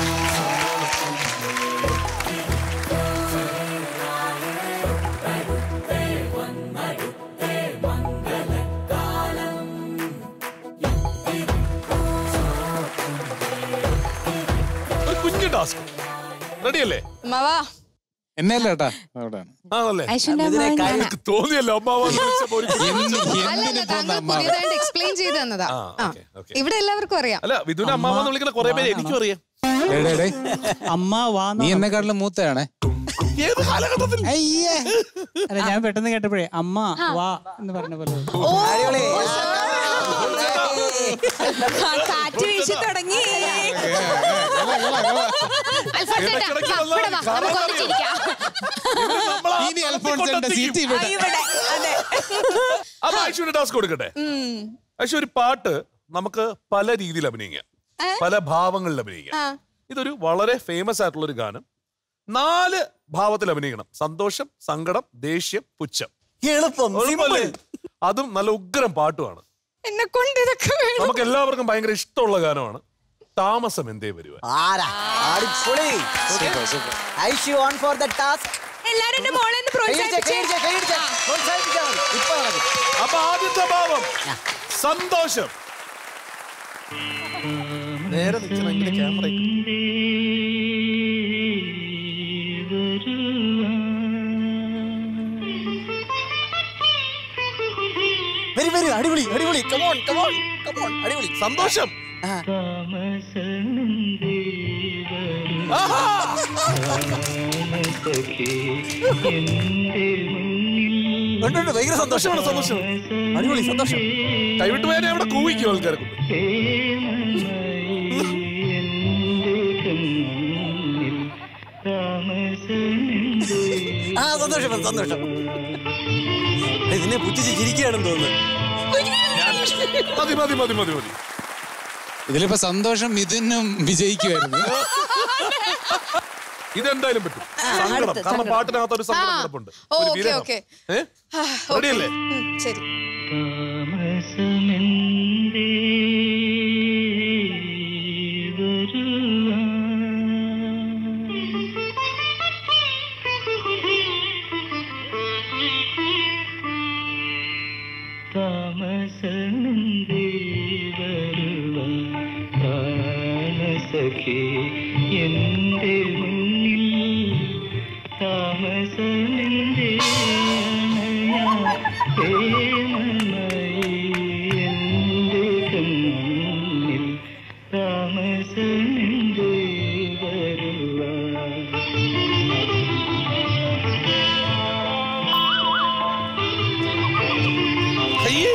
A: ഒരു കുഞ്ഞു ടാസ്ക് റെഡിയല്ലേ
I: മാവാ
D: എന്നെയല്ല കേട്ടാ അവിടെയാണ്
A: ആണല്ലേ
I: ഐശ്വര്യ അമ്മാവൻ ഞാനാ.
A: എനിക്ക് തോന്നിയല്ലോ അമ്മാവെന്ന് വിളിച്ചപ്പോ ഒരു കുഞ്ഞു-
I: അല്ലല്ല താങ്കൾ പുതിയതായിട്ട് എക്സ്പ്ലെയിൻ ചെയ്തു തന്നതാ
A: ആ,
I: ആ.
A: okay, okay.
I: ഇവിടെ എല്ലാവർക്കും അറിയാം
A: അല്ല വിധുവിനെ അമ്മാവെന്ന് വിളിക്കുന്ന കുറെ പേര് എനിക്കും അറിയാം
K: അമ്മ വാ
D: നീ എന്നെക്കാട്ടിലും മൂത്തയാണേ
A: ഏത് കാലഘട്ടത്തിൽ
K: അയ്യേ അല്ല ഞാൻ പെട്ടെന്ന് കേട്ടപ്പോഴേ അമ്മ വാ എന്ന് പറഞ്ഞ പോലെ
L: കാറ്റ് വീശി തുടങ്ങി
A: ഇടയ്ക്കിടയ്ക്ക് വന്നാൽ കാരണം അറിയാം. നമ്മളാ
D: ഇനി അൽഫോൺസിന്റെ സീറ്റ് ഇവിടെ
L: ഇവിടെ അതെ
A: അപ്പൊ ഐശ്വര്യ ടാസ്ക് കൊടുക്കട്ടെ ഐശ്വര്യ ഒരു പാട്ട് നമുക്ക് പല രീതിയിൽ അഭിനയിക്കാം പല ഭാവങ്ങളിൽ അഭിനയിക്കാം ഇതൊരു വളരെ ഫേമസ് ആയിട്ടുള്ള ഒരു ഗാനം നാല് ഭാവത്തിൽ അഭിനയിക്കണം സന്തോഷം സങ്കടം ദേഷ്യം പുച്ഛം
G: എളുപ്പം
A: എളുപ്പമല്ലേ? അതും നല്ല ഉഗ്രം പാട്ടുമാണ്
I: എന്നെ കൊണ്ട് ഇതൊക്കെ വേണം
A: നമുക്ക് എല്ലാവർക്കും ഭയങ്കര ഇഷ്ടമുള്ള ഗാനമാണ് താമസം എന്തേ വരുവാൻ
G: ആരാ അടിപൊളി Aishu on for the task
L: എല്ലാരും എന്റെ മോളെ ഒന്ന് പ്രോത്സാഹിപ്പിച്ചേ
G: ഇപ്പൊ നടക്കും
A: അപ്പൊ ആദ്യത്തെ ഭാവം സന്തോഷം നേരെ നിൽക്കണമെങ്കിൽ ക്യാമറ
G: വരി വരി അടിപൊളി അടിപൊളി കമോൺ കമോൺ കമോൺ അടിപൊളി
A: സന്തോഷം
G: ഉണ്ട്, ഉണ്ട്, ഭയങ്കര സന്തോഷമാണ്
A: സന്തോഷം
G: അടിപൊളി സന്തോഷം
A: കൈവിട്ട് പോയാൽ അവിടെ കൂവിക്കും ആൾക്കാർക്ക്
G: ആ സന്തോഷം സന്തോഷം ഇതിനെ പുച്ഛിച്ച് ചിരിക്കുകയാണെന്ന് തോന്നുന്നു
A: മതി മതി മതി മതി മതി
D: ഇതിലിപ്പോ സന്തോഷം മിഥുനും വിജയിക്കുമായിരുന്നു
A: ഇതെന്തായാലും പറ്റും സങ്കടം
I: അടുത്ത
A: കാരണം
I: സങ്കടം.
A: പാട്ടിനകത്ത് ഒരു സങ്കടം
I: ആ.
A: കിടപ്പുണ്ട്
I: ഓ,
A: ഒരു
I: ഓക്കേ,
A: വിരഹം.
I: ഓക്കേ.
A: ഏ?
I: ആ,
A: റെഡിയല്ലേ
I: ഉം, ശരി
N: സഖി എന്റെ മുന്നിൽ താമസമെന്തേ അണയാ പ്രേമമായി എന്റെ കണ്ണിൽ താമസമെന്തേ വരുവാ
A: അയ്യേ.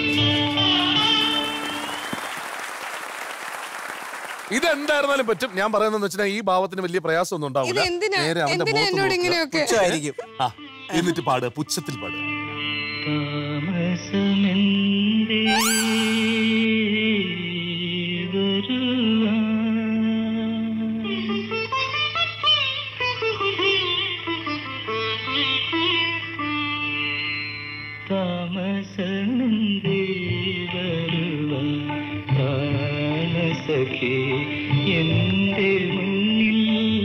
A: ഇതെന്തായിരുന്നാലും പറ്റും ഞാൻ പറയുന്നത് വെച്ചാൽ ഈ ഭാവത്തിന് വലിയ പ്രയാസമൊന്നും ഉണ്ടാവില്ല
I: ഇത് എന്തിനാ-
A: നേരെ അവന്റെ
I: എന്തിനാ
A: മുഖത്ത്
I: എന്നോട്
A: നോക്കുക.
I: ഇങ്ങനെയൊക്കെ?
G: പുച്ഛമായിരിക്കും.
A: ആ എന്നിട്ട് പാടുക പുച്ഛത്തിൽ പാടുക
N: താമസമെന്തേ താമസമെന്തേ സഖി എന്റെ മുന്നിൽ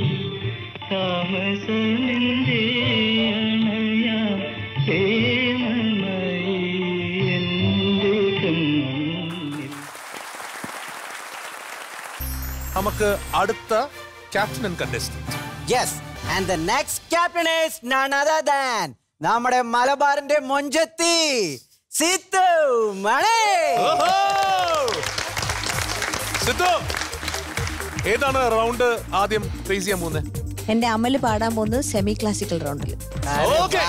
N: താമസമെന്തേ അണയാ പ്രേമമായി എന്റെ കണ്ണിൽ
A: നമുക്ക് അടുത്ത captain and contestant
G: yes and the next captain is none other than നമ്മുടെ മലബാറിന്റെ മൊഞ്ചത്തി സിത്തു മണി
A: സിദ്ധു ഏതാണ് റൗണ്ട് ആദ്യം ഫേസ് ചെയ്യാൻ പോകുന്നത്
B: എന്റെ അമല് പാടാൻ പോകുന്നത് സെമി ക്ലാസിക്കൽ റൗണ്ടിൽ
A: okay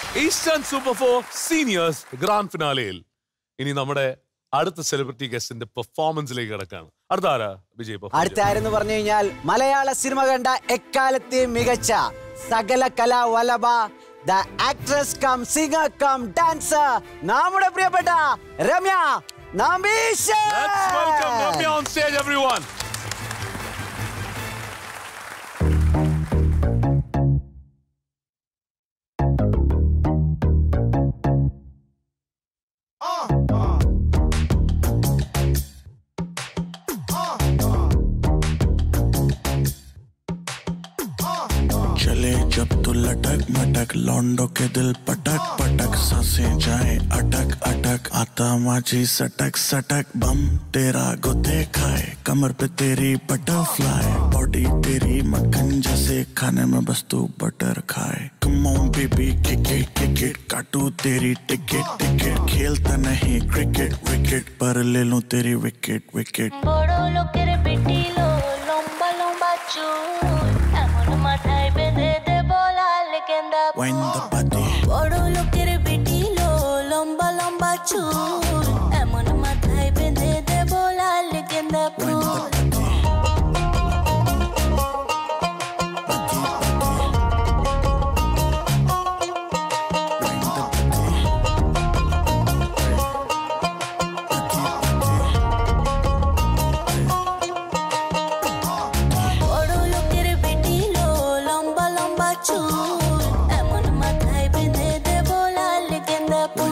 A: Eastern super four seniors grand ഫിനാലയിൽ ഇനി നമ്മുടെ അടുത്ത സെലിബ്രിറ്റി ഗസ്റ്റിന്റെ പെർഫോമൻസിലേക്ക് കിടക്കാണ് അടുത്ത ആരാ വിജയ് perform
G: അടുത്ത ആരെന്ന് പറഞ്ഞു കഴിഞ്ഞാൽ മലയാള സിനിമ കണ്ട എക്കാലത്തെ മികച്ച സകല കലാ വലഭ the actress cum singer cum dancer നമ്മുടെ പ്രിയപ്പെട്ട Ramya Nambeesan
A: Let's welcome Ramya on stage, everyone.
O: चले जब तो लटक मटक लौंडो के दिल पटक पटक सांसें जाए अटक अटक आता माझी सटक सटक बम तेरा गुदे खाए कमर पे तेरी बटरफ्लाई बॉडी तेरी मक्खन जैसे खाने में बस तू बटर खाए come on baby kick it kick it काटू तेरी टिकट टिकट खेलता नहीं क्रिकेट विकेट पर ले लूं तेरी विकेट विकेट
M: বড় লোকের বেটিলো লম্বা লম্বা চুল এমন মাথায় বেঁধে দেব লাল গেন্দা
O: Wind the body
M: বড় লোকের বেটিলো লম্বা লম্বা চুল এমন মাথায় বেঁধে দেব লাল গেন্দা ফুল বড় লোকের বেটিলো লম্বা লম্বা চুল এমন মাথায় বেঁধে দেব লাল গেন্দা ফুল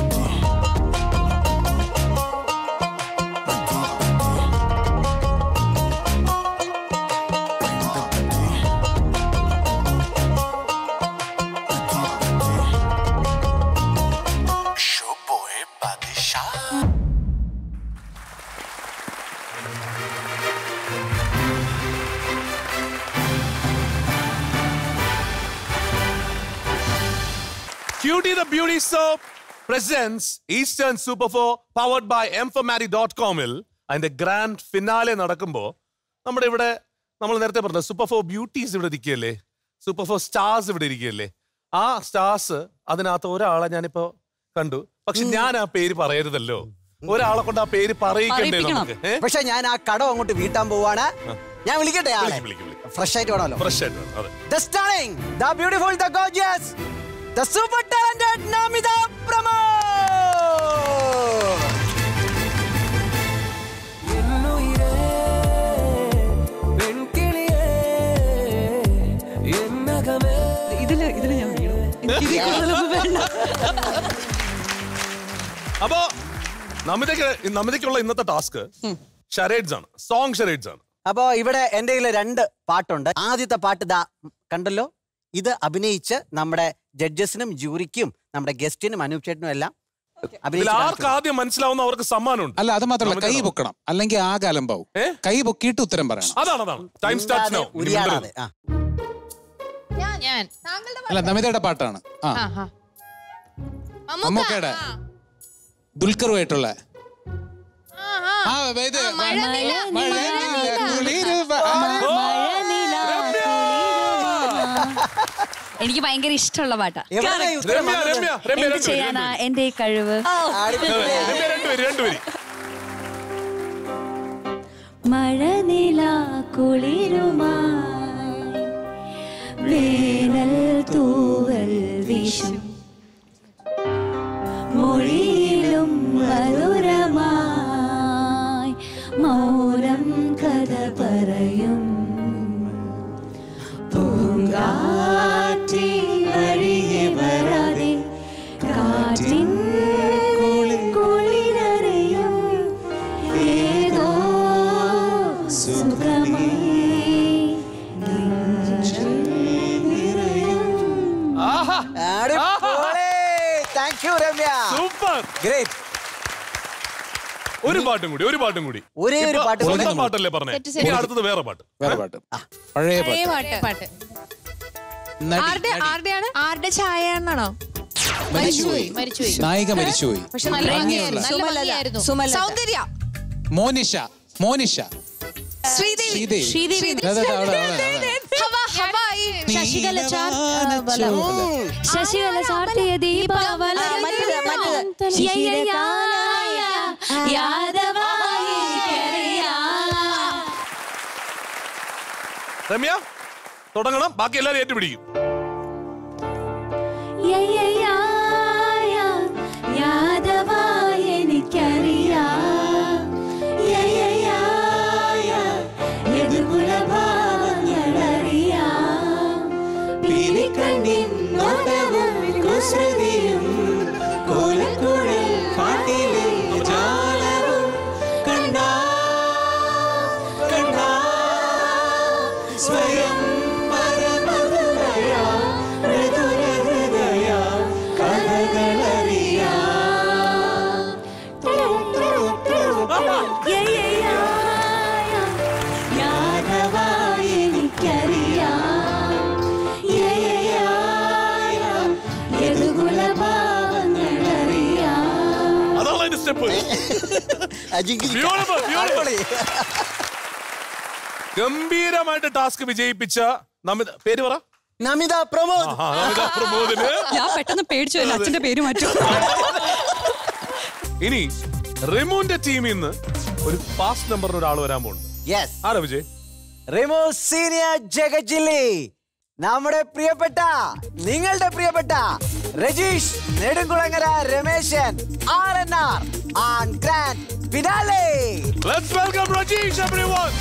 O: Show boy Badishah
A: Cutie the Beauty Soap presents Eastern Super 4 powered by Emformary.com ൽ അതിന്റെ ഗ്രാൻഡ് ഫിനാലെ നടക്കുമ്പോൾ നമ്മുടെ ഇവിടെ നമ്മൾ നേരത്തെ പറഞ്ഞ സൂപ്പർ ഫോർ ബ്യൂട്ടീസ് ഇവിടെ ഇരിക്കുകയല്ലേ സൂപ്പർ ഫോർ സ്റ്റാർസ് ഇവിടെ ഇരിക്കുകയല്ലേ ആ സ്റ്റാർസ് അതിനകത്ത് ഒരാളെ ഞാനിപ്പോ കണ്ടു പക്ഷെ ഞാൻ ആ പേര് പറയരുതല്ലോ ഒരാളെ കൊണ്ട് ആ പേര് പറയിക്കണ്ടേ നമുക്ക് ഏ?
G: പക്ഷെ ഞാൻ ആ കടം അങ്ങോട്ട് വീട്ടാൻ പോവാണ് ഞാൻ വിളിക്കട്ടെ ആളെ
A: വിളിക്ക്, വിളിക്ക്, വിളിക്ക്.
G: ഫ്രഷ് ആയിട്ട് വേണമല്ലോ
A: Fresh ആയിട്ട് വേണം, അതെ
G: The stunning, the beautiful, the gorgeous, the super talented Namita Pramod.
C: என்னுயிரே, பெண்கிளியே, എന്നകമേ.
J: ഇതില് ഇതില് ഞാൻ വീണു. എനിക്ക് ഇതിൽ കൂടുതലൊന്നും വേണ്ട.
A: അപ്പോ നമിതയ്ക്ക് നമിതയ്ക്കുള്ള ഇന്നത്തെ ടാസ്ക് ഷറേഡ്സ് ആണ് സോങ് ഷറേഡ്സ് ആണ്
G: അപ്പോ ഇവിടെ എന്റെ കയ്യിൽ രണ്ട് പാട്ടുണ്ട് ആദ്യത്തെ പാട്ട് ദാ കണ്ടല്ലോ ഇത് അഭിനയിച്ച് നമ്മുടെ ജഡ്ജസിനും ജൂറിക്കും നമ്മുടെ ഗസ്റ്റിനും അനൂപ് ചേട്ടനും എല്ലാം
A: ഇതിൽ
G: അഭിനയിച്ച്
A: ആർക്ക്
G: കാണിച്ചു.
A: ആദ്യം മനസ്സിലാവുന്ന അവർക്ക് സമ്മാനമുണ്ട്
D: അല്ല അത് മാത്രമല്ല കൈ പൊക്കണം അല്ലെങ്കിൽ ആകെ അലമ്പാവും കൈ പൊക്കിയിട്ട് ഉത്തരം പറയണം
A: അതാണ് അതാണ് ടൈം സ്റ്റാർട്ട് നൗ
G: ഉരിയാടാതെ ആ.
E: ഞാൻ
D: അല്ല നമിതയുടെ പാട്ടാണ് ആ
E: ആ, ആ.
D: മമ്മൂക്കയുടെ ദുൽഖറുമായിട്ടുള്ള
E: ആ, ആ.
D: ആ ഇത്
E: ആ, മഴനില,
D: മഴനില, കുളിര് വ-
B: എനിക്ക് ഭയങ്കര ഇഷ്ടമുള്ള പാട്ടാ
G: എവിടെയാ ഈ ഉത്തരം
A: രമ്യ
G: വന്നത്?
A: രമ്യ രമ്യ
B: എന്ത്
A: രണ്ട്
B: ചെയ്യാനാ എന്റെ ഈ കഴിവ്
A: രണ്ടുപേരി രണ്ടുപേരി രണ്ടുപേരി
M: മഴനില കുളിരുമായി വേനൽ തൂവൽ വീശും മൊഴിയിലും മധുരമായി മൗനം കഥ പറയും പൂങ്കാറ്റിൻ വഴിയെ വരാതെ കാറ്റിൻ കുളിരറിയും ഏതോ സുഖമായി നെഞ്ചിൽ നിറയും
A: ആഹാ
G: അടിപൊളി. Thank you, രമ്യ.
A: Super
G: Great.
A: ഒരു പാട്ടും കൂടി ഒരു പാട്ടും കൂടി
G: ഒരേ ഒരു
A: ഇപ്പൊ
G: പാട്ട്
A: സ്വന്തം
G: കൂടി.
A: പാട്ടല്ലേ പറഞ്ഞേ
E: സെറ്റ് സെറ്റ്.
A: ഇനി അടുത്തത് വേറെ പാട്ട്
D: വേറെ പാട്ട് പഴയ
E: പഴയ
D: പാട്ട്
E: പാട്ട് പാട്ട്
D: നടി,
E: ആരുടെ
D: നടി.
E: ആരുടെയാണ്
L: ആരുടെ ഛായ എന്നാണോ
E: മരിച്ചുപോയി മരിച്ചുപോയി
D: നായിക മരിച്ചുപോയി
E: പക്ഷെ നല്ല ഭംഗിയായിരുന്നു നല്ല ഭംഗിയായിരുന്നു
L: സൗന്ദര്യ
D: മോനിഷ മോനിഷ
L: ശ്രീദേവി
D: ശ്രീദേവി
L: ശ്രീദേവി
D: അതെ, അതെ, അവിടെ, അവിടെ, അവിടെ.
L: ഹവ, ഹവ, ഈ
B: ശശികല ചാർ ശശികല ചാർത്തിയ ദീപാവല
A: രമ്യ തുടങ്ങണം ബാക്കി എല്ലാവരും ഏറ്റുപിടിക്കും
M: എനിക്കറിയാം എതിർകുലഭാവങ്ങളറിയാം പീലിക്കണ്ണിൻ നോട്ടവും കുസൃതിയും കോലക്കുഴൽ പാട്ടിലെ ജാലവും കണ്ടാ കണ്ടാ സ്വയം പരമധുരയാ മൃദുല ഹൃദയാ കഥകളറിയാം യാദവായി എനിക്കറിയാം യദുകുലഭാവങ്ങളറിയാം
A: അതാണ് അതിന്റെ സ്റ്റെപ്പ് ഗംഭീരമായിട്ട് ടാസ്ക് വിജയിപ്പിച്ച നമിത പേര് പറ
G: നമിത പ്രമോദ്
A: ആ, നമിത പ്രമോദിന്
J: ഞാൻ പെട്ടെന്ന് പേടിച്ചു പോയി. അച്ഛന്റെ പേര് മാറ്റും
A: ഇനി റിമുവിന്റെ ടീമിൽ നിന്ന് ഒരു ഫാസ്റ്റ് നമ്പറിന് ഒരാൾ വരാൻ പോകുന്നു
G: യെസ്
A: ആരാ വിജയ്
G: റിമോ സീനിയർ ജഗജില്ലി നമ്മുടെ പ്രിയപ്പെട്ട നിങ്ങളുടെ പ്രിയപ്പെട്ട Rajeesh Nedumkulangara Rameshan R N R on grand finale
A: Let's welcome Rajesh, everyone.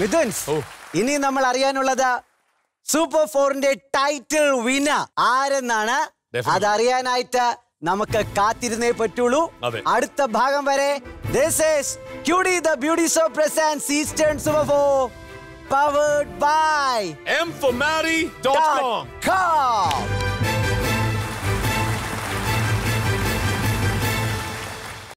G: മിഥുൻസ് ഇനി നമ്മൾ അറിയാനുള്ളത് സൂപ്പർ ഫോറിന്റെ ടൈറ്റിൽ വിനർ ആരെന്നാണ്
A: Definitely.
G: അതറിയാനായിട്ട് നമുക്ക് കാത്തിരുന്നേ പറ്റുള്ളൂ
A: അതെ.
G: അടുത്ത ഭാഗം വരെ this is QD the beauty show presents Eastern super four powered by
A: M for Mary.com.
G: com.